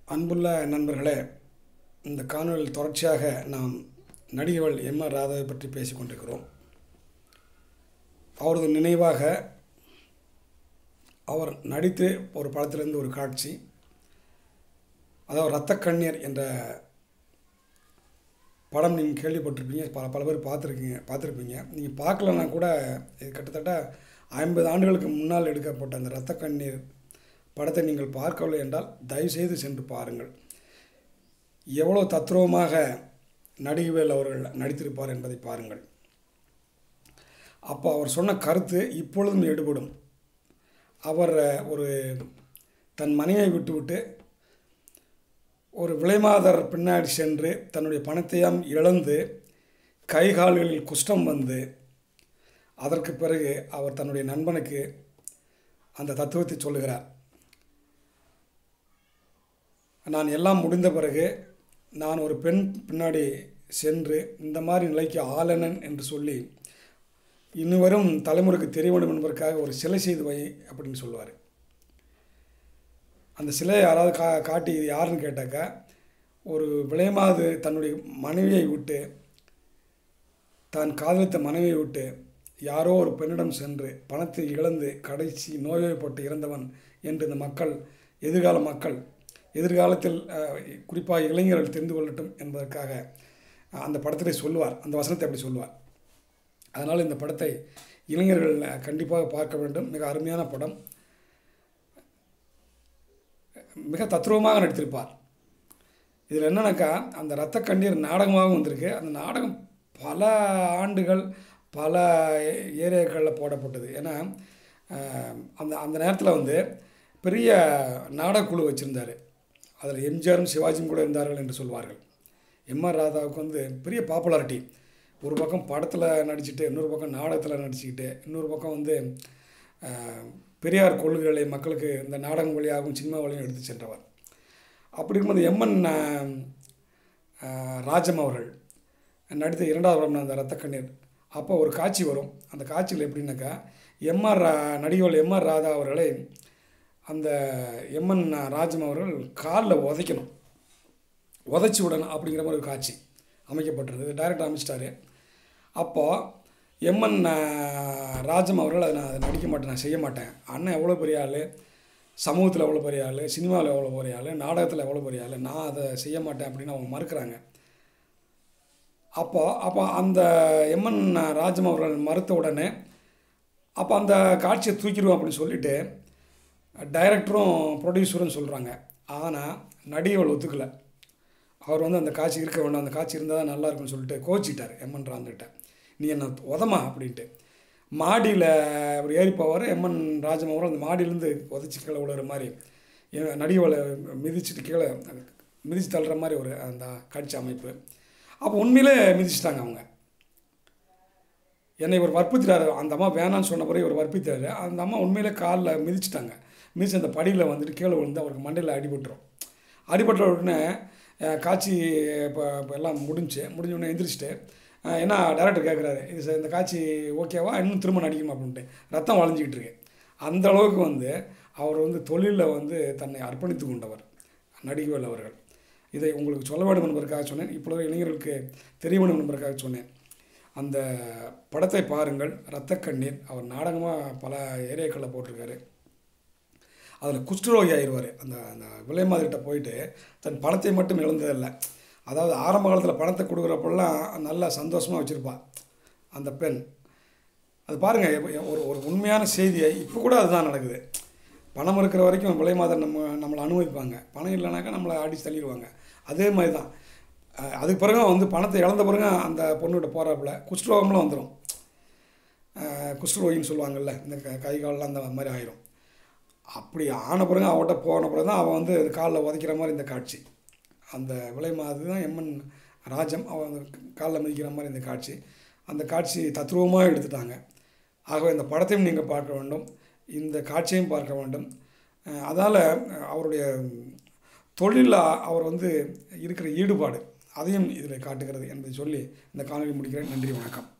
அன்புள்ள நண்பர்களே இந்த காணொலியில் தொடர்ச்சியாக நாம் நடிகர்கள் எம் ஆர் ராதாவை பற்றி பேசிக் கொண்டிருக்கிறோம் அவரது நினைவாக அவர் நடித்து ஒரு படத்திலிருந்து ஒரு காட்சி அதாவது இரத்த கண்ணீர் என்ற படம் நீங்கள் கேள்விப்பட்டிருப்பீங்க பல பல பேர் பார்த்துருக்கீங்க பார்த்துருப்பீங்க நீங்கள் பார்க்கலன்னா கூட இது கிட்டத்தட்ட ஐம்பது ஆண்டுகளுக்கு முன்னால் எடுக்கப்பட்ட அந்த இரத்த கண்ணீர் படத்தை நீங்கள் பார்க்கவில்லை என்றால் தயவுசெய்து சென்று பாருங்கள் எவ்வளோ தத்ரூபமாக நடிகவேல் அவர்கள் நடித்திருப்பார் என்பதை பாருங்கள் அப்போ அவர் சொன்ன கருத்து இப்பொழுதும் எடுபடும் அவர் ஒரு தன் மனைவியை விட்டுவிட்டு ஒரு விலைமாதர் பின்னாடி சென்று தன்னுடைய பணத்தையும் இழந்து கை கால்களில் குஷ்டம் வந்து அதற்கு பிறகு அவர் தன்னுடைய நண்பனுக்கு அந்த தத்துவத்தை சொல்லுகிறார் நான் எல்லாம் முடிந்த பிறகு நான் ஒரு பெண் பின்னாடி சென்று இந்த மாதிரி நிலைக்கு ஆளனன் என்று சொல்லி இன்னுவரும் தலைமுறைக்கு தெரிய வேண்டும் என்பதற்காக ஒரு சிலை செய்து வை அப்படின்னு சொல்லுவார் அந்த சிலையை யாராவது கா காட்டி இது யாருன்னு கேட்டாக்கா ஒரு விளையமாது தன்னுடைய மனைவியை விட்டு தான் காதலித்த மனைவியை விட்டு யாரோ ஒரு பெண்ணிடம் சென்று பணத்தை இழந்து கடைசி நோய்வாய்ப்பட்டு இறந்தவன் என்று இந்த மக்கள் எதிர்கால மக்கள் எதிர்காலத்தில் குறிப்பாக இளைஞர்கள் தெரிந்து கொள்ளட்டும் என்பதற்காக அந்த படத்திலே சொல்லுவார் அந்த வசனத்தை அப்படி சொல்லுவார் அதனால் இந்த படத்தை இளைஞர்கள் கண்டிப்பாக பார்க்க வேண்டும் மிக அருமையான படம் மிக தத்ரூபமாக நடித்திருப்பார் இதில் என்னன்னாக்கா அந்த இரத்த கண்ணீர் நாடகமாகவும் வந்திருக்கு அந்த நாடகம் பல ஆண்டுகள் பல ஏரியாக்களில் போடப்பட்டது ஏன்னா அந்த அந்த நேரத்தில் வந்து பெரிய நாடகக்குழு வச்சுருந்தார் அதில் எம்ஜிஆரும் சிவாஜியும் கூட இருந்தார்கள் என்று சொல்வார்கள் எம்ஆர் ராதாவுக்கு வந்து பெரிய பாப்புலாரிட்டி ஒரு பக்கம் படத்தில் நடிச்சுட்டு இன்னொரு பக்கம் நாடகத்தில் நடிச்சுக்கிட்டு இன்னொரு பக்கம் வந்து பெரியார் கொள்கைகளை மக்களுக்கு இந்த நாடகம் வழியாகவும் சினிமா வழியும் எடுத்து சென்றவர் அப்படி இருக்கும்போது எம்என் ராஜம் அவர்கள் நடித்த இரண்டாவது படம் அந்த ரத்த கண்ணீர் அப்போ ஒரு காட்சி வரும் அந்த காட்சியில் எப்படின்னாக்கா எம்ஆர் நடிகர்கள் எம்ஆர் ராதா அவர்களை அந்த எம்என் ராஜம் அவர்கள் காலில் உதைக்கணும் உதைச்சி விடணும் அப்படிங்கிற மாதிரி ஒரு காட்சி அமைக்கப்பட்டிருந்தது டைரக்டர் அமைச்சிட்டாரு அப்போது எம்என் ராஜம் அவர்கள் அதை நான் அதை நடிக்க மாட்டேன் நான் செய்ய மாட்டேன் அண்ணன் எவ்வளோ பெரிய ஆள் சமூகத்தில் எவ்வளோ பெரிய ஆள் சினிமாவில் எவ்வளோ பெரிய ஆள் நாடகத்தில் எவ்வளோ பெரிய ஆள் நான் அதை செய்ய மாட்டேன் அப்படின்னு அவங்க மறுக்கிறாங்க அப்போ அப்போ அந்த எம்என் ராஜம் அவர்கள் மறுத்த உடனே அப்போ அந்த காட்சியை தூக்கிடுவோம் அப்படின்னு சொல்லிவிட்டு டைரக்டரும் ப்ரொடியூசரும் சொல்கிறாங்க ஆனால் நடிகர்கள் ஒத்துக்கலை அவர் வந்து அந்த காட்சி இருக்க வேண்டாம் அந்த காட்சி இருந்தால் தான் நல்லா இருக்கும்னு சொல்லிட்டு கோச்சிட்டார் எம்என் ராம்கிட்ட நீ என்ன உதமா அப்படின்ட்டு மாடியில் அவர் ஏறி போவார் எம்என் ராஜமோகன் அந்த மாடியிலேருந்து உதச்சி கீழே விழுற மாதிரி நடிகவலை மிதிச்சுட்டு கீழே மிதிச்சு தள்ளுற மாதிரி ஒரு அந்த காட்சி அமைப்பு அப்போ உண்மையிலே மிதிச்சிட்டாங்க அவங்க என்னை இவர் வற்புறுத்திட்டாரு அந்த அம்மா வேணான்னு சொன்ன பிறகு இவர் வற்புறுத்தாரு அந்த அம்மா உண்மையிலே காலில் மிதிச்சிட்டாங்க மிதிச்சு அந்த படியில் வந்துட்டு கீழே விழுந்து அவருக்கு மண்டையில் அடிபட்டுரும் அடிபட்ட உடனே காட்சி இப்போ இப்போ எல்லாம் முடிஞ்சு முடிஞ்ச உடனே எந்திரிச்சிட்டு ஏன்னா டேரக்டர் கேட்குறாரு இது இந்த காட்சி ஓகேவா இன்னும் திரும்ப நடிக்கணும் அப்படின்ட்டு ரத்தம் வளைஞ்சிக்கிட்டு இருக்கு அந்த அளவுக்கு வந்து அவர் வந்து தொழிலில் வந்து தன்னை அர்ப்பணித்து கொண்டவர் நடிகவேல் அவர்கள் இதை உங்களுக்கு சொல்ல வேண்டும் என்பதற்காக சொன்னேன் இப்பொழுது இளைஞர்களுக்கு தெரிய வேண்டும் என்பதற்காக சொன்னேன் அந்த படத்தை பாருங்கள் இரத்த கண்ணீர் அவர் நாடகமாக பல ஏரியாக்களில் போட்டிருக்காரு அதில் குஷ்டரோகி ஆயிடுவார் அந்த அந்த விலை மாதிரிட்ட போயிட்டு தன் பணத்தை மட்டும் இழந்ததில்லை அதாவது ஆரம்ப காலத்தில் பணத்தை கொடுக்குறப்பெல்லாம் நல்லா சந்தோஷமாக வச்சுருப்பா அந்த பெண் அது பாருங்கள் ஒரு ஒரு உண்மையான செய்தியை இப்போ கூட அதுதான் நடக்குது பணம் இருக்கிற வரைக்கும் விலை மாதம் நம்ம நம்மளை அனுபவிப்பாங்க பணம் இல்லைனாக்கா நம்மளை அடித்து தள்ளிடுவாங்க அதே மாதிரி தான் அதுக்கு பிறகு வந்து பணத்தை இழந்த பிறகு அந்த பொண்ணுகிட்ட போகிறாப்புல குஷ்டரோகம்லாம் வந்துடும் குஷ்டரோகின்னு சொல்லுவாங்கள்ல இந்த கை காலெலாம் அந்த மாதிரி ஆயிரும் அப்படி ஆன பிறகு அவட்ட போன பிறகு தான் அவன் வந்து காலில் உதைக்கிற மாதிரி இந்த காட்சி அந்த விலை மாதிரி தான் எம்என் ராஜம் அவன் காலில் மிதிக்கிற மாதிரி இந்த காட்சி அந்த காட்சி தத்ரூபமாக எடுத்துட்டாங்க ஆகவே இந்த படத்தையும் நீங்கள் பார்க்க வேண்டும் இந்த காட்சியையும் பார்க்க வேண்டும் அதால் அவருடைய தொழிலில் அவர் வந்து இருக்கிற ஈடுபாடு அதையும் இதில் காட்டுகிறது என்பதை சொல்லி இந்த காணொலி முடிக்கிறேன் நன்றி வணக்கம்